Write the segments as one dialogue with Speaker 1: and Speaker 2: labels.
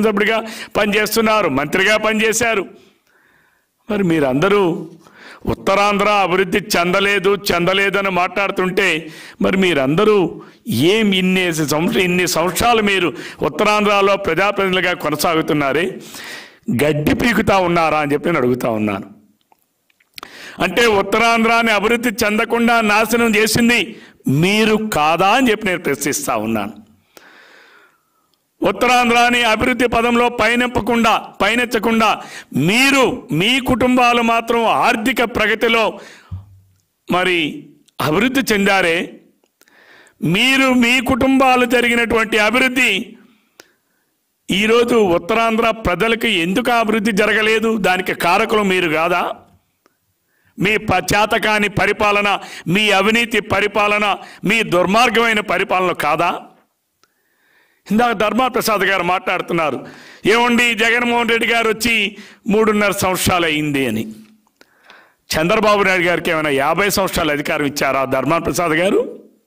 Speaker 1: సభ్యుడిగా పనిచేస్తున్నారు మంత్రిగా పనిచేశారు మరి మీరందరూ ఉత్తరాంధ్ర అభివృద్ధి చెందలేదు చెందలేదని మాట్లాడుతుంటే మరి మీరందరూ ఏం ఇన్ని సంవత్సరం ఇన్ని సంవత్సరాలు మీరు ఉత్తరాంధ్రలో ప్రజాప్రతినిధులుగా కొనసాగుతున్నారే గడ్డి పీకుతా ఉన్నారా అని చెప్పి నేను అడుగుతా ఉన్నాను అంటే ఉత్తరాంధ్రాన్ని అభివృద్ధి చెందకుండా నాశనం చేసింది మీరు కాదా అని చెప్పి నేను ప్రశ్నిస్తా ఉన్నాను ఉత్తరాంధ్రాని అభివృద్ధి పదంలో పయనింపకుండా పయనించకుండా మీరు మీ కుటుంబాలు మాత్రం ఆర్థిక ప్రగతిలో మరి అభివృద్ధి చెందారే మీరు మీ కుటుంబాలు జరిగినటువంటి అభివృద్ధి ఈరోజు ఉత్తరాంధ్ర ప్రజలకు ఎందుకు అభివృద్ధి జరగలేదు దానికి కారకులు మీరు కాదా మీ ప- చేతకాని పరిపాలన మీ అవినీతి పరిపాలన మీ దుర్మార్గమైన పరిపాలన కాదా ఇందాక ధర్మా ప్రసాద్ గారు మాట్లాడుతున్నారు ఏమండి జగన్మోహన్ రెడ్డి గారు వచ్చి మూడున్నర సంవత్సరాలు అయింది అని చంద్రబాబు నాయుడు గారికి ఏమైనా యాభై సంవత్సరాలు అధికారం ఇచ్చారా ధర్మా ప్రసాద్ గారు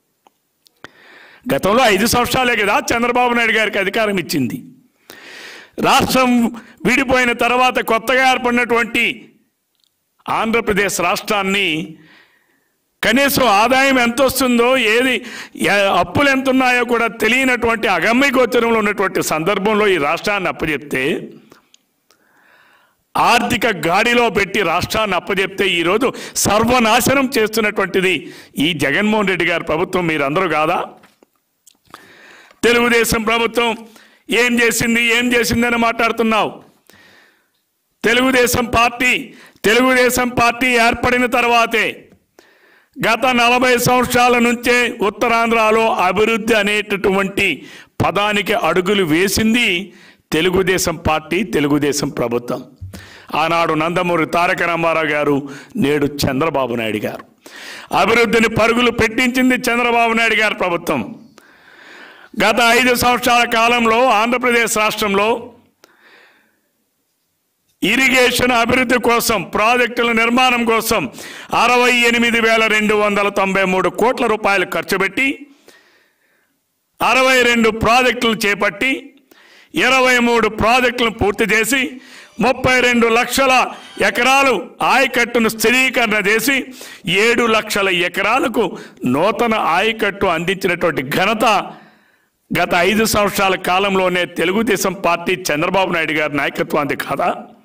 Speaker 1: గతంలో ఐదు సంవత్సరాలే కదా చంద్రబాబు నాయుడు గారికి అధికారం ఇచ్చింది రాష్ట్రం విడిపోయిన తర్వాత కొత్తగా ఏర్పడినటువంటి ఆంధ్రప్రదేశ్ రాష్ట్రాన్ని కనీసం ఆదాయం ఎంత వస్తుందో ఏది ఎ- అప్పులు ఎంత ఉన్నాయో కూడా తెలియనటువంటి అగమ్య గోచరంలో ఉన్నటువంటి సందర్భంలో ఈ రాష్ట్రాన్ని అప్పచెప్తే ఆర్థిక గాడిలో పెట్టి రాష్ట్రాన్ని అప్పచెప్తే ఈరోజు సర్వనాశనం చేస్తున్నటువంటిది ఈ జగన్మోహన్ రెడ్డి గారి ప్రభుత్వం మీరందరూ కాదా తెలుగుదేశం ప్రభుత్వం ఏం చేసింది ఏం చేసిందని మాట్లాడుతున్నావు తెలుగుదేశం పార్టీ తెలుగుదేశం పార్టీ ఏర్పడిన తర్వాతే గత నలభై సంవత్సరాల నుంచే ఉత్తరాంధ్రలో అభివృద్ధి అనేటటువంటి పదానికి అడుగులు వేసింది తెలుగుదేశం పార్టీ తెలుగుదేశం ప్రభుత్వం ఆనాడు నందమూరి తారక రామారావు గారు నేడు చంద్రబాబు నాయుడు గారు అభివృద్ధిని పరుగులు పెట్టించింది చంద్రబాబు నాయుడు గారి ప్రభుత్వం గత ఐదు సంవత్సరాల కాలంలో ఆంధ్రప్రదేశ్ రాష్ట్రంలో ఇరిగేషన్ అభివృద్ధి కోసం ప్రాజెక్టుల నిర్మాణం కోసం అరవై ఎనిమిది వేల రెండు వందల తొంభై మూడు కోట్ల రూపాయలు ఖర్చు పెట్టి అరవై రెండు ప్రాజెక్టులు చేపట్టి ఇరవై మూడు ప్రాజెక్టులను పూర్తి చేసి ముప్పై రెండు లక్షల ఎకరాలు ఆయకట్టును స్థిరీకరణ చేసి ఏడు లక్షల ఎకరాలకు నూతన ఆయకట్టు అందించినటువంటి ఘనత గత ఐదు సంవత్సరాల కాలంలోనే తెలుగుదేశం పార్టీ చంద్రబాబు నాయుడు గారి నాయకత్వానికి కాదా